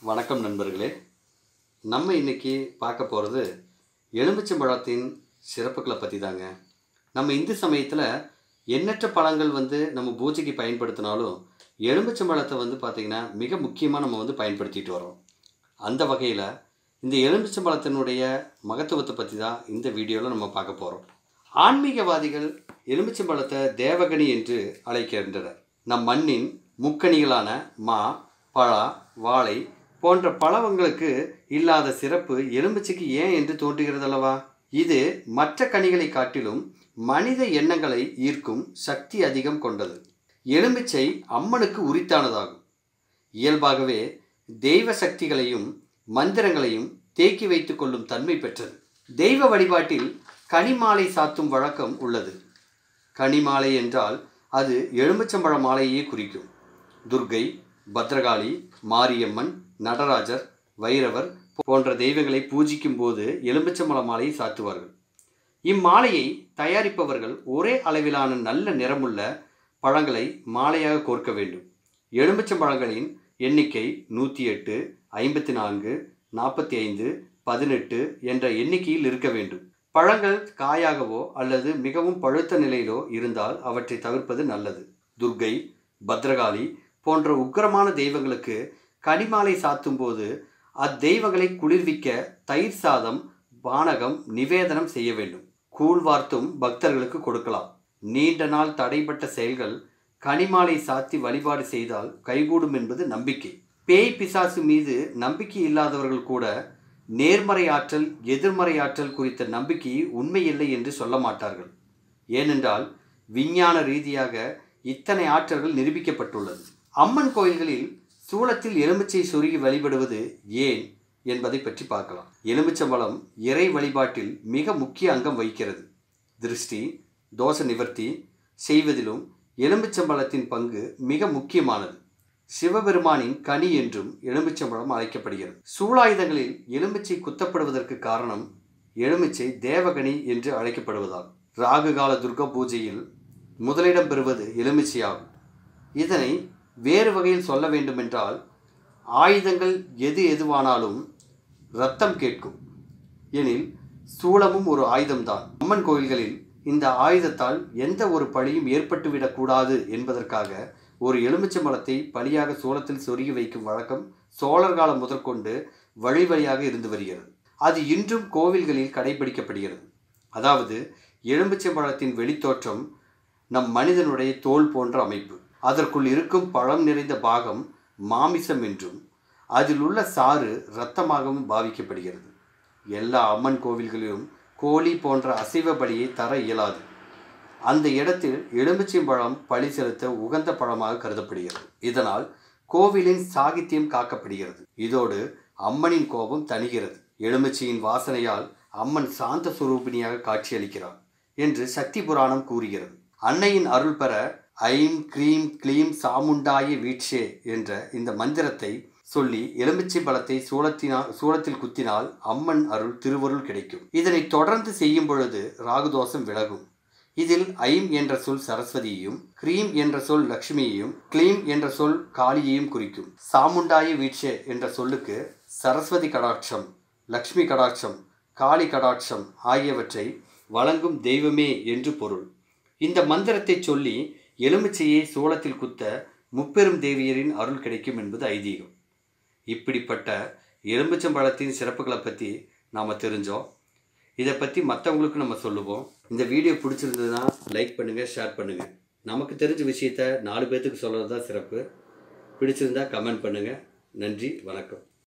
வணக்கம் நண்பர்களே நம்ம இன்னைக்கு பார்க்க போகிறது எலுமிச்சம்பழத்தின் சிறப்புகளை பற்றி தாங்க நம்ம இந்து சமயத்தில் எண்ணற்ற பழங்கள் வந்து நம்ம பூஜைக்கு பயன்படுத்தினாலும் எலுமிச்சம்பழத்தை வந்து பார்த்திங்கன்னா மிக முக்கியமாக நம்ம வந்து பயன்படுத்திட்டு வரோம் அந்த வகையில் இந்த எலுமிச்சம்பழத்தினுடைய மகத்துவத்தை பற்றி தான் இந்த வீடியோவில் நம்ம பார்க்க போகிறோம் ஆன்மீகவாதிகள் எலுமிச்சம்பழத்தை தேவகனி என்று அழைக்கின்றனர் நம் மண்ணின் முக்கணிகளான மா பழா வாழை போன்ற பழவங்களுக்கு இல்லாத சிறப்பு எலுமிச்சைக்கு ஏன் என்று தோன்றுகிறதல்லவா இது மற்ற கனிகளை காட்டிலும் மனித எண்ணங்களை ஈர்க்கும் சக்தி அதிகம் கொண்டது எலுமிச்சை அம்மனுக்கு உரித்தானதாகும் இயல்பாகவே தெய்வ சக்திகளையும் மந்திரங்களையும் தேக்கி வைத்துக் கொள்ளும் தன்மை பெற்றது தெய்வ வழிபாட்டில் கனிமாலை சாத்தும் வழக்கம் உள்ளது கனிமாலை என்றால் அது எலுமிச்சம்பழ மாலையே குறிக்கும் துர்க்கை பத்ரகாளி மாரியம்மன் நடராஜர் வைரவர் போன்ற தெய்வங்களை பூஜிக்கும் போது எலுமிச்சம்பழ மாலையை சாத்துவார்கள் இம்மாலையை தயாரிப்பவர்கள் ஒரே அளவிலான நல்ல நிறமுள்ள பழங்களை மாலையாக கோர்க்க வேண்டும் எலுமிச்சம்பழங்களின் எண்ணிக்கை நூற்றி எட்டு ஐம்பத்தி நான்கு நாற்பத்தி ஐந்து பதினெட்டு என்ற எண்ணிக்கையில் இருக்க வேண்டும் பழங்கள் காயாகவோ அல்லது மிகவும் பழுத்த நிலையிலோ இருந்தால் அவற்றை தவிர்ப்பது நல்லது துர்க்கை பத்ரகாளி போன்ற உக்கிரமான தெய்வங்களுக்கு கனிமாலை சாத்தும் போது அத்தெய்வங்களை குளிர்விக்க தயிர் சாதம் பானகம் நிவேதனம் செய்ய வேண்டும் கூழ் வார்த்தும் பக்தர்களுக்கு கொடுக்கலாம் நீண்ட நாள் தடைப்பட்ட செயல்கள் கனிமாலை சாத்தி வழிபாடு செய்தால் கைகூடும் என்பது நம்பிக்கை பேய் பிசாசு மீது நம்பிக்கை இல்லாதவர்கள் கூட நேர்மறை ஆற்றல் எதிர்மறை ஆற்றல் குறித்த நம்பிக்கையை உண்மையில்லை என்று சொல்ல மாட்டார்கள் ஏனென்றால் விஞ்ஞான ரீதியாக இத்தனை ஆற்றல்கள் நிரூபிக்கப்பட்டுள்ளது அம்மன் கோயில்களில் சூளத்தில் எலுமிச்சை சொருகி வழிபடுவது ஏன் என்பதை பற்றி பார்க்கலாம் எலுமிச்சம்பழம் இறை வழிபாட்டில் மிக முக்கிய அங்கம் வகிக்கிறது திருஷ்டி தோஷ நிவர்த்தி செய்வதிலும் எலுமிச்சம்பழத்தின் பங்கு மிக முக்கியமானது சிவபெருமானின் கனி என்றும் எலுமிச்சம்பழம் அழைக்கப்படுகிறது சூளாயுதங்களில் எலுமிச்சை குத்தப்படுவதற்கு காரணம் எலுமிச்சை தேவகனி என்று அழைக்கப்படுவதால் ராகு கால துர்கா பூஜையில் முதலிடம் பெறுவது எலுமிச்சையாகும் இதனை வேறு வகையில் சொல்ல வேண்டுமென்றால் ஆயுதங்கள் எது எதுவானாலும் ரத்தம் கேட்கும் எனில் சூளமும் ஒரு ஆயுதம்தான் அம்மன் கோயில்களில் இந்த ஆயுதத்தால் எந்த ஒரு பழியும் ஏற்பட்டுவிடக்கூடாது என்பதற்காக ஒரு எலுமிச்சம்பழத்தை பலியாக சோளத்தில் சொருகி வைக்கும் வழக்கம் சோழர் காலம் முதற்கொண்டு வழி வழியாக இருந்து வருகிறது அது இன்றும் கோவில்களில் கடைபிடிக்கப்படுகிறது அதாவது எலுமிச்சம்பழத்தின் வெளித்தோற்றம் நம் மனிதனுடைய தோல் போன்ற அமைப்பு அதற்குள் இருக்கும் பழம் நிறைந்த பாகம் மாமிசம் என்றும் அதில் உள்ள சாறு இரத்தமாகவும் பாவிக்கப்படுகிறது எல்லா அம்மன் கோவில்களிலும் கோழி போன்ற அசைவ பலியை தர இயலாது அந்த இடத்தில் எலுமிச்சம்பழம் பழி செலுத்த உகந்த பழமாக கருதப்படுகிறது இதனால் கோவிலின் சாகித்யம் காக்கப்படுகிறது இதோடு அம்மனின் கோபம் தணிகிறது எலுமிச்சையின் வாசனையால் அம்மன் சாந்த சுரூபிணியாக காட்சியளிக்கிறார் என்று சக்தி புராணம் கூறுகிறது அன்னையின் அருள் பெற ஐம் க்ரீம் க்ளீம் சாமுண்டாய வீட்சே என்ற இந்த மந்திரத்தை சொல்லி எலுமிச்சை பழத்தை சூளத்தினால் சூளத்தில் குத்தினால் அம்மன் அருள் திருவருள் கிடைக்கும் இதனை தொடர்ந்து செய்யும் பொழுது ராகுதோஷம் விலகும் இதில் ஐம் என்ற சொல் சரஸ்வதியையும் க்ரீம் என்ற சொல் லக்ஷ்மியையும் க்ளீம் என்ற சொல் காளியையும் குறிக்கும் சாமுண்டாய வீட்சே என்ற சொல்லுக்கு சரஸ்வதி கடாட்சம் லக்ஷ்மி கடாட்சம் காளி கடாட்சம் ஆகியவற்றை வழங்கும் தெய்வமே என்று பொருள் இந்த மந்திரத்தை சொல்லி எலுமிச்சையை சோளத்தில் குத்த முப்பெரும் தேவியரின் அருள் கிடைக்கும் என்பது ஐதீகம் இப்படிப்பட்ட எலுமிச்சம்பழத்தின் சிறப்புகளை பற்றி நாம் தெரிஞ்சோம் இதை பற்றி மற்றவங்களுக்கு நம்ம சொல்லுவோம் இந்த வீடியோ பிடிச்சிருந்ததுன்னா லைக் பண்ணுங்கள் ஷேர் பண்ணுங்கள் நமக்கு தெரிஞ்ச விஷயத்த நாலு பேர்த்துக்கு சொல்கிறது தான் சிறப்பு பிடிச்சிருந்தா கமெண்ட் பண்ணுங்கள் நன்றி வணக்கம்